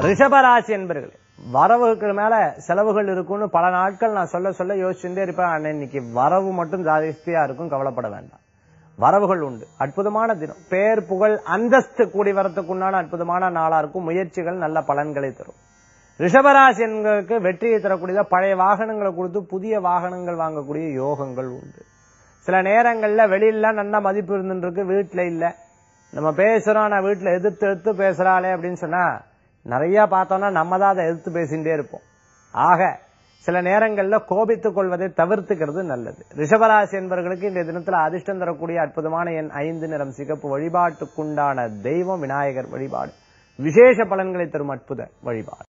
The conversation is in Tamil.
ரிஷபராசி என்பர்களே வரவுக்கு மேல செலவுகள் இருக்கும்னு பல நாட்கள் நான் சொல்ல சொல்ல யோசிச்சுட்டே இருப்பேன் ஆனா இன்னைக்கு வரவு மட்டும் ஜாஸ்தியா இருக்கும் கவலைப்பட வேண்டாம் வரவுகள் உண்டு அற்புதமான தினம் பேர் புகழ் அந்தஸ்து கூடி வரத்துக்குண்டான அற்புதமான நாளா இருக்கும் முயற்சிகள் நல்ல பலன்களை தரும் ரிஷபராசி என்பவர்களுக்கு வெற்றியை தரக்கூடியதா பழைய வாகனங்களை கொடுத்து புதிய வாகனங்கள் வாங்கக்கூடிய யோகங்கள் உண்டு சில நேரங்கள்ல வெளியில நல்ல மதிப்பு இருந்துருக்கு வீட்டுல இல்ல நம்ம பேசுறோம் நான் வீட்டுல எதிர்த்து எதிர்த்து பேசுறாளே அப்படின்னு சொன்னா நிறைய பார்த்தோம்னா நம்ம தான் அதை எதிர்த்து பேசிட்டே இருப்போம் ஆக சில நேரங்கள்ல கோபித்துக் கொள்வதை தவிர்த்துக்கிறது நல்லது ரிஷபராசி என்பவர்களுக்கு இந்த தினத்துல அதிர்ஷ்டம் தரக்கூடிய அற்புதமான எண் ஐந்து நிறம் சிகப்பு வழிபாட்டுக்குண்டான தெய்வம் விநாயகர் வழிபாடு விசேஷ பலன்களை தரும் அற்புத வழிபாடு